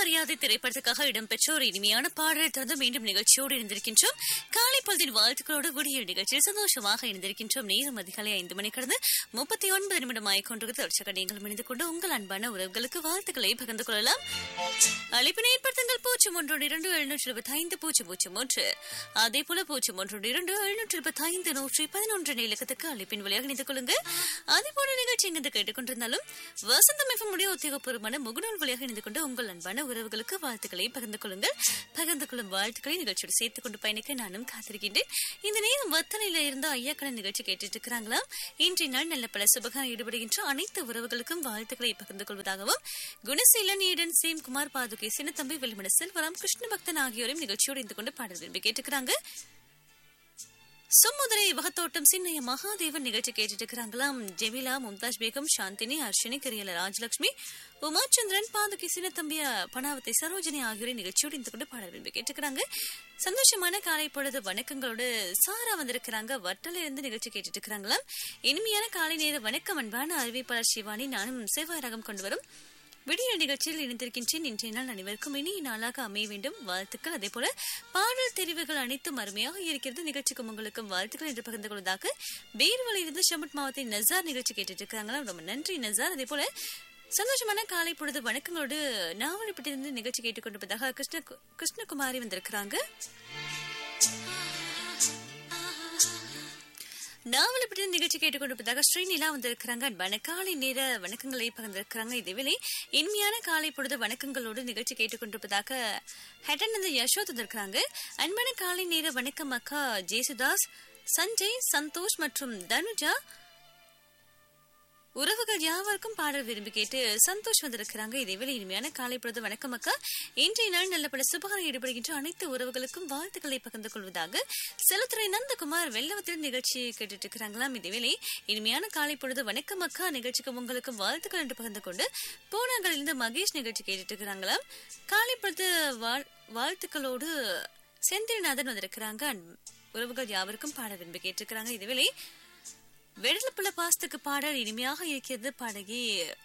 சுயமரியாதை திரைப்படத்துக்காக இடம்பெற்ற ஒரு இனிமையான பாடலை தொடர்ந்து மீண்டும் நிகழ்ச்சியோடு இணைந்திருக்கின்றோம் காலை பொழுதின் வாழ்த்துக்களோடு விடிய நிகழ்ச்சியில் சந்தோஷமாக இணைந்திருக்கின்றோம் நேரம் அதிகாலை ஐந்து மணி கடந்து முப்பத்தி ஒன்பது நிமிடம் ஆய்கொண்டிருக்கிறது தொடர்ச்சியாக நீங்கள் இணைந்து கொண்டு உங்கள் அன்பான உறவுகளுக்கு வாழ்த்துக்களை பகிர்ந்து கொள்ளலாம் அழைப்பினை ஏற்படுத்துங்கள் பூஜ்ஜியம் ஒன்றோடு இரண்டு எழுநூற்றி இருபத்தி ஐந்து பூஜ்ஜியம் பூஜ்ஜியம் ஒன்று அதே போல பூஜ்ஜியம் ஒன்றோடு இரண்டு எழுநூற்றி இருபத்தி ஐந்து நூற்றி பதினொன்று இலக்கத்துக்கு அழைப்பின் வழியாக இணைந்து கொள்ளுங்கள் அதே போல நிகழ்ச்சி எங்கு கேட்டுக்கொண்டிருந்தாலும் வசந்தம் எஃப்எம் உடைய உத்தியோகபூர்வமான முகநூல் வழியாக இணைந்து கொண்டு உங்கள் அன்பான உறவுகளுக்கு வாழ்த்துக்களை பகிர்ந்து கொள்ளுங்கள் பகிர்ந்து கொள்ளும் வாழ்த்துக்களை நிகழ்ச்சியோடு சேர்த்துக் கொண்டு பயணிக்க நானும் காத்திருக்கின்றேன் இந்த நேரம் வத்தனையில இருந்து ஐயாக்களின் நிகழ்ச்சி கேட்டுட்டு இருக்கிறாங்களா இன்றைய நாள் நல்ல பல சுபகாரம் ஈடுபடுகின்ற அனைத்து உறவுகளுக்கும் வாழ்த்துக்களை பகிர்ந்து கொள்வதாகவும் குணசீலன் ஈடன் சேம் குமார் பாதுகை சின்னத்தம்பி வெளிமன செல்வராம் கிருஷ்ண பக்தன் ஆகியோரையும் நிகழ்ச்சியோடு இருந்து கொண்டு பாடல் விரும்பி கேட்டுக்கிறாங்க சும்முதரை வகத்தோட்டம் சின்னைய மகாதேவன் நிகழ்ச்சி கேட்டுட்டு இருக்கிறாங்களாம் ஜெமிலா மும்தாஜ் பேகம் சாந்தினி அர்ஷினி கரியல ராஜலட்சுமி உமாச்சந்திரன் பாதுகி சின்னத்தம்பிய பணாவத்தை சரோஜினி ஆகியோரை நிகழ்ச்சியோடு இருந்து கொண்டு பாடல் விரும்பி கேட்டுக்கிறாங்க சந்தோஷமான காலை பொழுது வணக்கங்களோடு சாரா வந்திருக்கிறாங்க வட்டல இருந்து நிகழ்ச்சி கேட்டுட்டு இருக்கிறாங்களாம் இனிமையான காலை நேர வணக்கம் அன்பான அறிவிப்பாளர் சிவானி நானும் சேவாய் ரகம் கொண்டு வரும் விடிய நிகழ்ச்சியில் இணைந்திருக்கின்றேன் இன்றைய நாள் அனைவருக்கும் இனிய நாளாக அமைய வேண்டும் வாழ்த்துக்கள் அதே போல பாடல் தெரிவுகள் அனைத்தும் அருமையாக இருக்கிறது நிகழ்ச்சிக்கும் உங்களுக்கும் வாழ்த்துக்கள் என்று பகிர்ந்து கொள்வதாக பேர்வலையிலிருந்து ஷமட் மாவட்டத்தின் நசார் நிகழ்ச்சி கேட்டுட்டு இருக்காங்களா ரொம்ப நன்றி நசார் அதே போல சந்தோஷமான காலை பொழுது வணக்கங்களோடு நாவலிப்பட்டிருந்து நிகழ்ச்சி கேட்டுக்கொண்டிருப்பதாக கிருஷ்ண கிருஷ்ணகுமாரி வந்திருக்கிறாங்க நாவலப்பட்ட நிகழ்ச்சி கேட்டுக்கொண்டிருப்பதாக ஸ்ரீநிலா வந்திருக்கிறாங்க அன்பான காலை நேர வணக்கங்களை பகிர்ந்திருக்கிறாங்க இதேவேளை இனிமையான காலை பொழுது வணக்கங்களோடு நிகழ்ச்சி கேட்டுக்கொண்டிருப்பதாக ஹெட்டன் இந்த யசோத் வந்திருக்கிறாங்க அன்பான காலை நேர வணக்கம் அக்கா ஜேசுதாஸ் சஞ்சய் சந்தோஷ் மற்றும் தனுஜா உறவுகள் யாவருக்கும் பாடல் விரும்பி கேட்டு சந்தோஷ் வந்திருக்கிறாங்க இதேவேளை இனிமையான காலை பொழுது வணக்கம் அக்கா இன்றைய நாள் நல்ல பல சுபகாரம் ஈடுபடுகின்ற அனைத்து உறவுகளுக்கும் வாழ்த்துக்களை பகிர்ந்து கொள்வதாக செலுத்துறை நந்தகுமார் வெள்ளவத்தில் நிகழ்ச்சி கேட்டுட்டு இருக்கிறாங்களாம் இதேவேளை இனிமையான காலை பொழுது வணக்கம் அக்கா நிகழ்ச்சிக்கு உங்களுக்கும் வாழ்த்துக்கள் என்று பகிர்ந்து கொண்டு பூனாங்களிலிருந்து மகேஷ் நிகழ்ச்சி கேட்டுட்டு இருக்கிறாங்களாம் காலை பொழுது வாழ்த்துக்களோடு செந்தில்நாதன் வந்திருக்கிறாங்க உறவுகள் யாவருக்கும் பாட விரும்பி கேட்டிருக்கிறாங்க இதுவேளை வெடலப்புள்ள பாசத்துக்கு பாடல் இனிமையாக இருக்கிறது பாடகி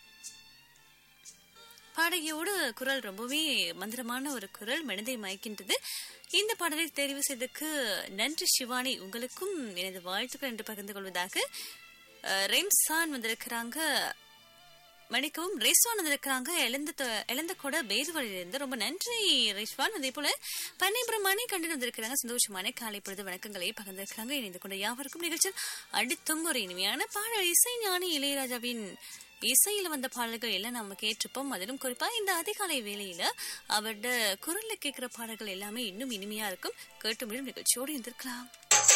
பாடகியோட குரல் ரொம்பவே மந்திரமான ஒரு குரல் மனதை மயக்கின்றது இந்த பாடலை தெரிவு செய்ததுக்கு நன்றி சிவானி உங்களுக்கும் எனது வாழ்த்துக்கள் என்று பகிர்ந்து கொள்வதாக ரென்சான் வந்திருக்கிறாங்க மணிக்கவும் ரேஸ்வான் வந்திருக்கிறாங்க இழந்த இழந்த கூட பேருவழியிலிருந்து ரொம்ப நன்றி ரேஸ்வான் அதே போல பன்னிபுரம் மணி கண்டு வந்திருக்கிறாங்க சந்தோஷமான காலை பொழுது வணக்கங்களை பகிர்ந்திருக்கிறாங்க இணைந்து கொண்ட யாவருக்கும் நிகழ்ச்சியில் அடுத்தும் ஒரு இனிமையான பாடல் இசை ஞானி இளையராஜாவின் இசையில வந்த பாடல்கள் எல்லாம் நம்ம கேட்டிருப்போம் அதிலும் குறிப்பா இந்த அதிகாலை வேளையில அவரோட குரல்ல கேட்கிற பாடல்கள் எல்லாமே இன்னும் இனிமையா இருக்கும் கேட்டு முடியும் நிகழ்ச்சியோடு இருந்திருக்கலாம்